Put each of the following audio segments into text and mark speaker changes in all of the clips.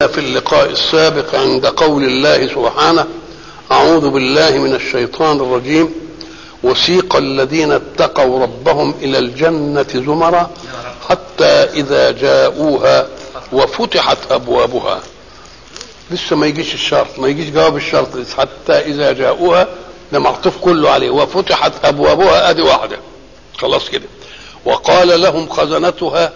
Speaker 1: في اللقاء السابق عند قول الله سبحانه أعوذ بالله من الشيطان الرجيم وسيق الذين اتقوا ربهم إلى الجنة زمرا حتى إذا جاءوها وفتحت أبوابها لسه ما يجيش الشرط ما يجيش جواب الشرط حتى إذا جاءوها ده معطوف كله عليه وفتحت أبوابها أدي واحدة خلاص كده وقال لهم خزنتها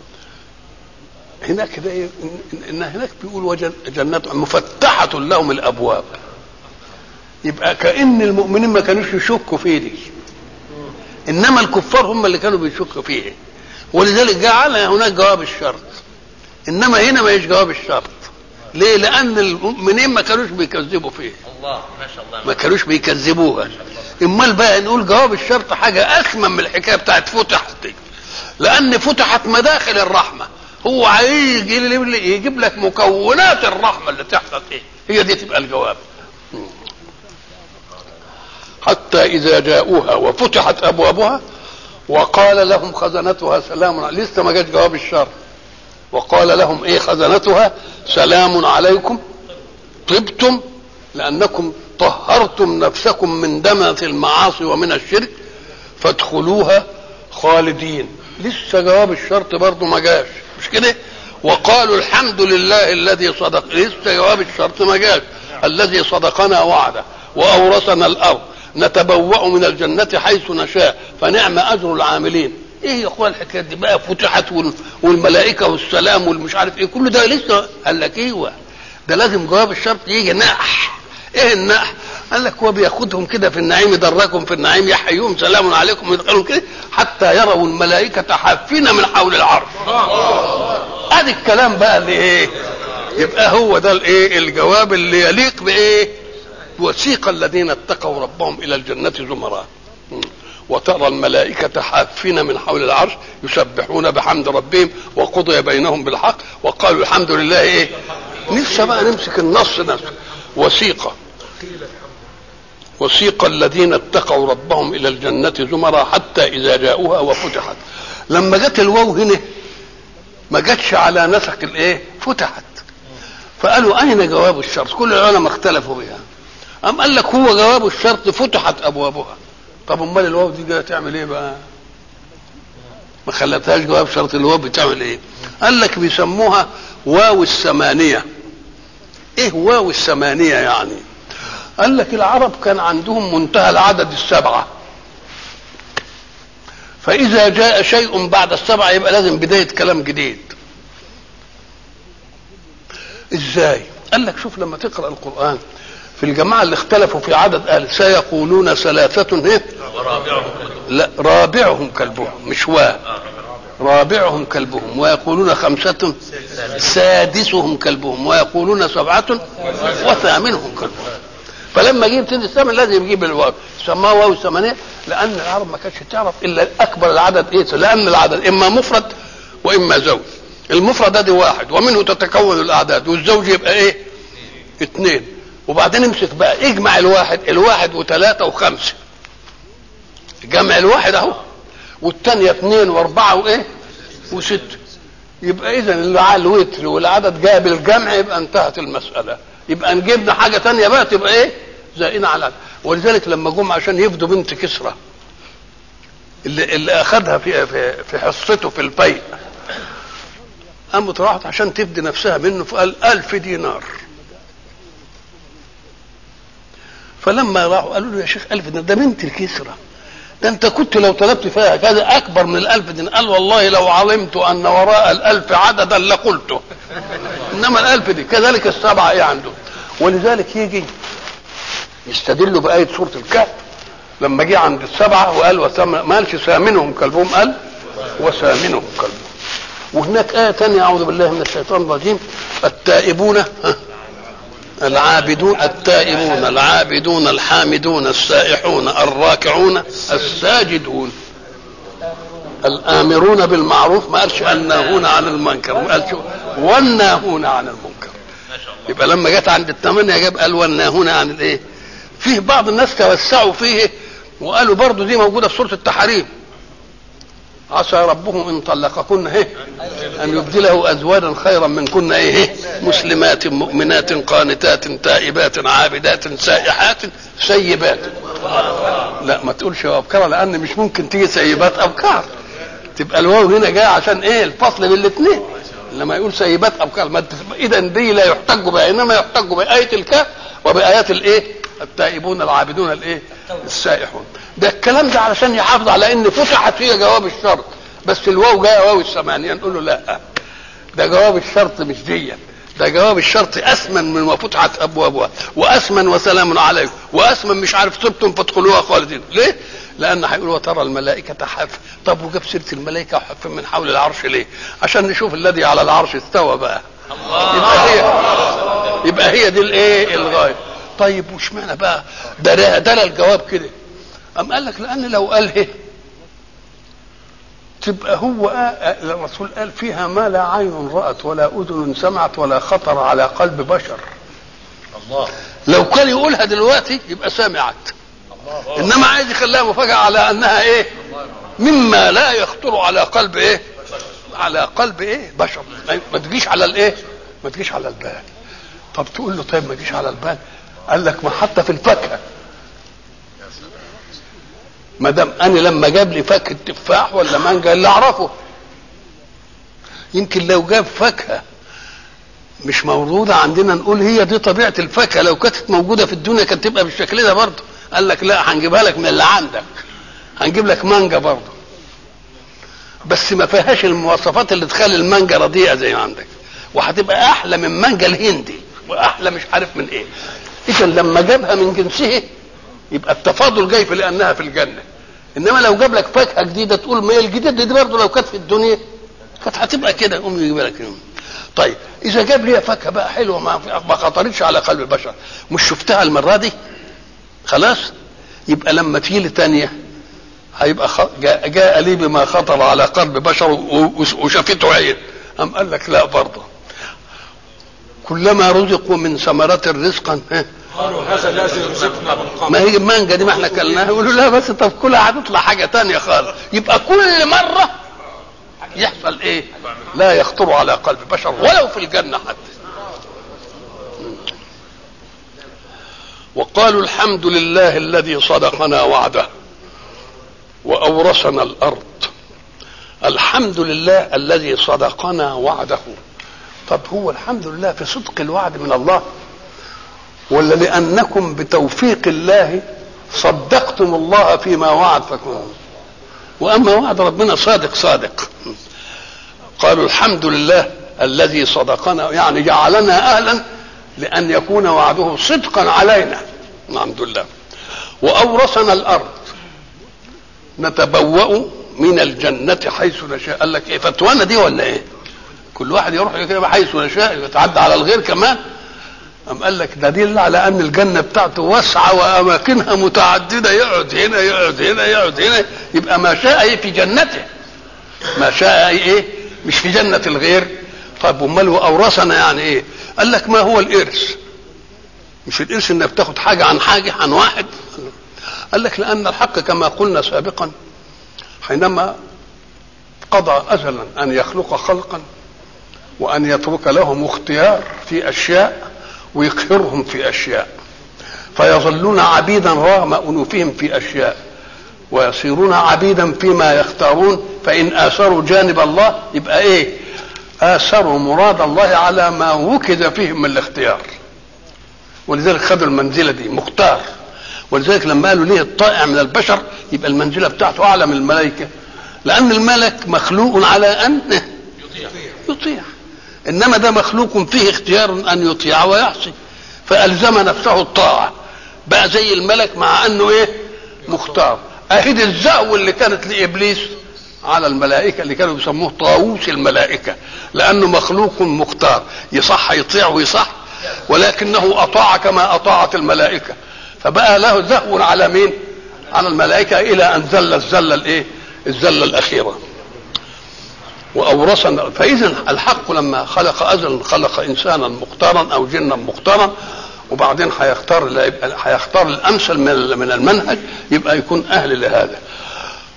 Speaker 1: هناك ده إيه؟ إن هناك بيقول وجنة مفتحة لهم الأبواب يبقى كأن المؤمنين ما كانوش يشكوا في دي إنما الكفار هم اللي كانوا بيشكوا فيه ولذلك جعل هناك جواب الشرط إنما هنا ما يجي جواب الشرط ليه؟ لأن المؤمنين ما كانوش بيكذبوا فيه
Speaker 2: الله ما شاء الله
Speaker 1: ما كانوش بيكذبوها امال بقى نقول جواب الشرط حاجه اثمن من الحكايه بتاعت فتحت دي لان فتحت مداخل الرحمه هو عايز يجيب لك مكونات الرحمه اللي تحصل ايه هي دي تبقى الجواب حتى اذا جاءوها وفتحت ابوابها وقال لهم خزنتها سلام عليكم لسه ما جاش جواب الشرط وقال لهم ايه خزنتها سلام عليكم طبتم لانكم طهرتم نفسكم من دمث المعاصي ومن الشرك فادخلوها خالدين لسه جواب الشرط برضه ما جاش مش كده وقالوا الحمد لله الذي صدق لسه جواب الشرط ما جاش الذي صدقنا وعده واورثنا الارض نتبوأ من الجنة حيث نشاء فنعم اجر العاملين ايه يا اخوان الحكايات دي بقى فتحت والملائكه والسلام والمش عارف ايه كل ده لسه قال لك ايوه ده لازم جواب الشرط يجي نقح ايه النقح قال لك هو بياخدهم كده في النعيم يدركهم في النعيم يحييهم سلام عليكم يدخلهم كده حتى يروا الملائكة حافين من حول العرش ادي الكلام بقى اللي ايه يبقى هو ده الايه الجواب اللي يليق بايه وسيق الذين اتقوا ربهم الى الجنة زمرا وترى الملائكة حافين من حول العرش يسبحون بحمد ربهم وقضي بينهم بالحق وقالوا الحمد لله ايه نفسه بقى نمسك النص نفسه وسيق وسيق الذين اتقوا ربهم الى الجنه زمرا حتى اذا جاءوها وفتحت لما جت الواو هنا ما جاتش على نسق الايه فتحت فقالوا اين جواب الشرط كل العلماء اختلفوا بها ام قال لك هو جواب الشرط فتحت ابوابها طب امال الواو دي جايه تعمل ايه بقى ما خلتهاش جواب شرط الواو بتعمل ايه قال لك بيسموها واو الثمانيه ايه واو الثمانية يعني قال لك العرب كان عندهم منتهى العدد السبعة فإذا جاء شيء بعد السبعة يبقى لازم بداية كلام جديد ازاي قال لك شوف لما تقرأ القرآن في الجماعة اللي اختلفوا في عدد أهل سيقولون ثلاثة ايه لا رابعهم كلبهم مش وا رابعهم كلبهم ويقولون خمسة سادسهم كلبهم ويقولون سبعة وثامنهم كلبهم فلما جه يبتدي الثامن لازم يجيب الواو سماه واو الثمانية لأن العرب ما كانتش تعرف إلا أكبر العدد إيه لأن العدد إما مفرد وإما زوج المفرد ادي واحد ومنه تتكون الأعداد والزوج يبقى إيه اثنين وبعدين امسك بقى اجمع الواحد الواحد وثلاثة وخمسة جمع الواحد اهو والثانيه اثنين واربعه وايه؟ وسته يبقى اذا الوتر والعدد جاء بالجمع يبقى انتهت المساله يبقى نجيبنا حاجه ثانيه بقى تبقى ايه؟ زائنا على العدد ولذلك لما جم عشان يفدوا بنت كسرى اللي, اللي اخذها في في في حصته في البيع قامت راحت عشان تفدي نفسها منه فقال ألف دينار فلما راحوا قالوا له يا شيخ ألف دينار ده بنت الكسرى ده انت كنت لو طلبت فيها كذا اكبر من الالف دين قال والله لو علمت ان وراء الالف عددا لقلته انما الالف دي كذلك السبعه ايه عنده ولذلك يجي يستدلوا بآية سورة الكهف لما جه عند السبعة وقال وثم ما قالش ثامنهم كلبهم قال وثامنهم كلبهم وهناك آية ثانية أعوذ بالله من الشيطان الرجيم التائبون العابدون التائبون العابدون الحامدون السائحون الراكعون الساجدون الآمرون بالمعروف ما قالش الناهون عن المنكر ما قالش والناهون عن المنكر يبقى لما جت عند الثمانية جاب قال والناهون عن الايه فيه بعض الناس توسعوا فيه وقالوا برضو دي موجودة في سورة التحريم عسى ربه ان طلقكن ايه ان يبدله ازواجا خيرا منكن ايه مسلمات مؤمنات قانتات تائبات عابدات سائحات سيبات لا ما تقولش ابكار لان مش ممكن تيجي سيبات ابكار تبقى الواو هنا جاي عشان ايه الفصل بين الاثنين لما يقول سيبات ابكار ما اذا دي لا يحتج بها انما يحتج بايه الكاف وبايات الايه التائبون العابدون الايه السائحون ده الكلام ده علشان يحافظ على ان فتحت فيها جواب الشرط بس الواو جايه واو الثمانيه نقول له لا ده جواب الشرط مش ديا ده جواب الشرط اسمن من ما فتحت ابوابها واسمن وسلام عليكم واسمن مش عارف طبتم فادخلوها خالدين ليه؟ لان هيقول وترى الملائكه حاف طب وجاب سيره الملائكه وحف من حول العرش ليه؟ عشان نشوف الذي على العرش استوى بقى الله يبقى هي يبقى هي دي الايه الغايه طيب وش معنى بقى ده ده الجواب كده أم قال لك لأن لو قال إيه تبقى هو آه الرسول قال فيها ما لا عين رأت ولا أذن سمعت ولا خطر على قلب بشر الله لو كان يقولها دلوقتي يبقى سمعت الله إنما عايز يخليها مفاجأة على أنها إيه مما لا يخطر على قلب إيه على قلب إيه بشر ما تجيش على الإيه ما تجيش على البال طب تقول له طيب ما تجيش على البال قال لك ما حتى في الفاكهه ما دام انا لما جاب لي فاكهه تفاح ولا مانجا اللي اعرفه يمكن لو جاب فاكهه مش موجوده عندنا نقول هي دي طبيعه الفاكهه لو كانت موجوده في الدنيا كانت تبقى بالشكل ده برضه قال لك لا هنجيبها لك من اللي عندك هنجيب لك مانجا برضه بس ما فيهاش المواصفات اللي تخلي المانجا رديئه زي ما عندك وهتبقى احلى من مانجا الهندي واحلى مش عارف من ايه اذا لما جابها من جنسه يبقى التفاضل جاي في لانها في الجنه انما لو جاب لك فاكهه جديده تقول ما هي الجديده دي برضه لو كانت في الدنيا كانت هتبقى كده قوم يجيب لك يوم. طيب اذا جاب لي فاكهه بقى حلوه ما ما خطرتش على قلب البشر مش شفتها المره دي خلاص يبقى لما تيجي لي ثانيه هيبقى خ... جاء, جاء لي بما خطر على قلب بشر وشافته عين أم قال لك لا برضه كلما رزقوا من ثمرة رزقا
Speaker 2: قالوا هذا الذي رزقنا من قبل
Speaker 1: ما هي المانجا دي ما احنا كلناها يقولوا لا بس طب كلها هتطلع حاجه تانية خالص يبقى كل مره يحصل ايه لا يخطر على قلب بشر ولو في الجنه حتى وقالوا الحمد لله الذي صدقنا وعده واورثنا الارض الحمد لله الذي صدقنا وعده طب هو الحمد لله في صدق الوعد من الله ولا لأنكم بتوفيق الله صدقتم الله فيما وعد فكم وأما وعد ربنا صادق صادق قالوا الحمد لله الذي صدقنا يعني جعلنا أهلا لأن يكون وعده صدقا علينا الحمد لله وأورثنا الأرض نتبوأ من الجنة حيث نشاء قال لك إيه فتوانا دي ولا إيه كل واحد يروح كده حيث يشاء يتعدى على الغير كمان أم قال لك ده دليل على أن الجنة بتاعته واسعة وأماكنها متعددة يقعد هنا يقعد هنا يقعد هنا يبقى ما شاء إيه في جنته ما شاء إيه مش في جنة الغير طيب أمال وأورثنا يعني إيه قال لك ما هو الإرث مش الإرث إنك بتاخد حاجة عن حاجة عن واحد قال لك لأن الحق كما قلنا سابقا حينما قضى أزلا أن يخلق خلقا وأن يترك لهم اختيار في أشياء ويقهرهم في اشياء فيظلون عبيدا رغم انوفهم في اشياء ويصيرون عبيدا فيما يختارون فان اثروا جانب الله يبقى ايه اثروا مراد الله على ما وكد فيهم من الاختيار ولذلك خدوا المنزله دي مختار ولذلك لما قالوا ليه الطائع من البشر يبقى المنزله بتاعته اعلى من الملائكه لان الملك مخلوق على ان
Speaker 2: يطيع
Speaker 1: يطيع انما ده مخلوق فيه اختيار ان يطيع ويعصي فالزم نفسه الطاعه بقى زي الملك مع انه ايه مختار اهد الزهو اللي كانت لابليس على الملائكه اللي كانوا بيسموه طاووس الملائكه لانه مخلوق مختار يصح يطيع ويصح ولكنه اطاع كما اطاعت الملائكه فبقى له زهو على مين على الملائكه الى ان زل الزله الايه الزله الاخيره واورثنا فاذا الحق لما خلق ازلا خلق انسانا مختارا او جنا مختارا وبعدين هيختار هيختار الامثل من من المنهج يبقى يكون اهل لهذا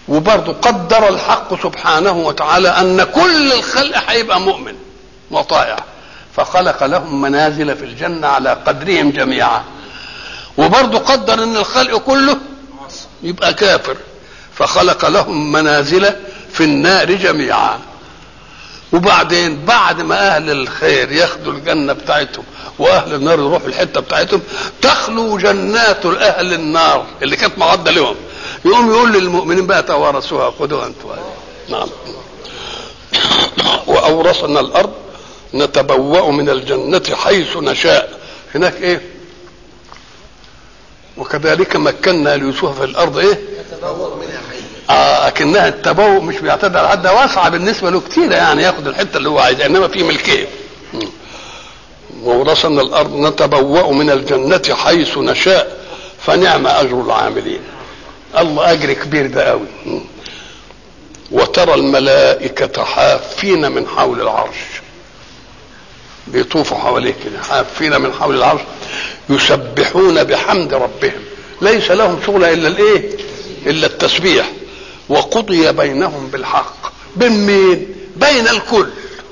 Speaker 1: وبرضه قدر الحق سبحانه وتعالى ان كل الخلق هيبقى مؤمن وطائع فخلق لهم منازل في الجنه على قدرهم جميعا وبرضه قدر ان الخلق كله يبقى كافر فخلق لهم منازل في النار جميعا وبعدين بعد ما اهل الخير ياخدوا الجنه بتاعتهم واهل النار يروحوا الحته بتاعتهم تخلو جنات اهل النار اللي كانت معده لهم يقوم يقول للمؤمنين بقى توارثوها خذوها انتوا نعم واورثنا الارض نتبوأ من الجنة حيث نشاء هناك ايه وكذلك مكنا ليوسف في الارض ايه آه اكنها التبوء مش بيعتد على حد واسعه بالنسبه له كتير يعني ياخد الحته اللي هو عايزها انما في ملكيه وورثنا الارض نتبوأ من الجنة حيث نشاء فنعم اجر العاملين الله اجر كبير ده قوي وترى الملائكة حافين من حول العرش بيطوفوا حواليه كده حافين من حول العرش يسبحون بحمد ربهم ليس لهم شغل الا الايه الا التسبيح وقضي بينهم بالحق بين مين بين الكل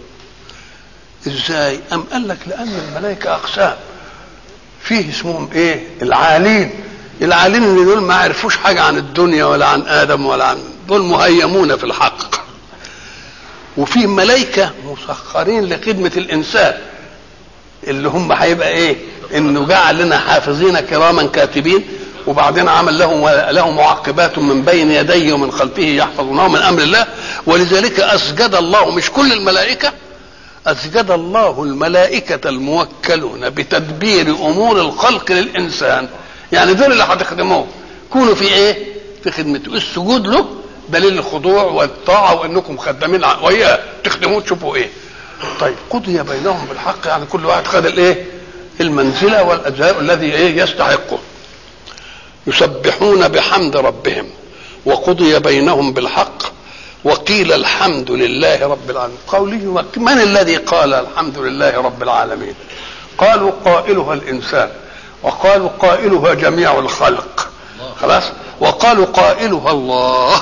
Speaker 1: ازاي ام قال لك لان الملائكه اقسام فيه اسمهم ايه العالين العالين اللي دول ما عرفوش حاجه عن الدنيا ولا عن ادم ولا عن دول مهيمون في الحق وفيه ملائكه مسخرين لخدمه الانسان اللي هم هيبقى ايه انه جعل لنا حافظين كراما كاتبين وبعدين عمل له له معقبات من بين يديه ومن خلفه يحفظونه من امر الله ولذلك اسجد الله مش كل الملائكه اسجد الله الملائكه الموكلون بتدبير امور الخلق للانسان يعني دول اللي هتخدموه كونوا في ايه في خدمته السجود له دليل الخضوع والطاعه وانكم خدامين وياه تخدموه تشوفوا ايه طيب قضي بينهم بالحق يعني كل واحد خد الايه المنزله والاجزاء الذي ايه يستحقه يسبحون بحمد ربهم وقضي بينهم بالحق وقيل الحمد لله رب العالمين قوله من الذي قال الحمد لله رب العالمين قالوا قائلها الانسان وقالوا قائلها جميع الخلق خلاص وقالوا قائلها الله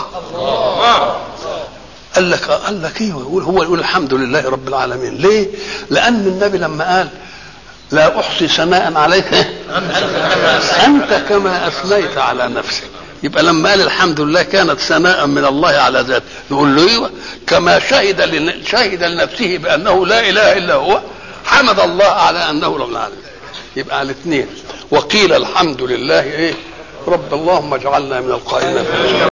Speaker 1: قال لك قال لك ايه يقول هو يقول الحمد لله رب العالمين ليه لان النبي لما قال لا احصي ثناء عليك انت كما اثنيت على نفسك يبقى لما قال الحمد لله كانت ثناء من الله على ذاته نقول له ايوه كما شهد لن... شهد لنفسه بانه لا اله الا هو حمد الله على انه رب العالمين يبقى على الاثنين وقيل الحمد لله ايه رب اللهم اجعلنا من القائلين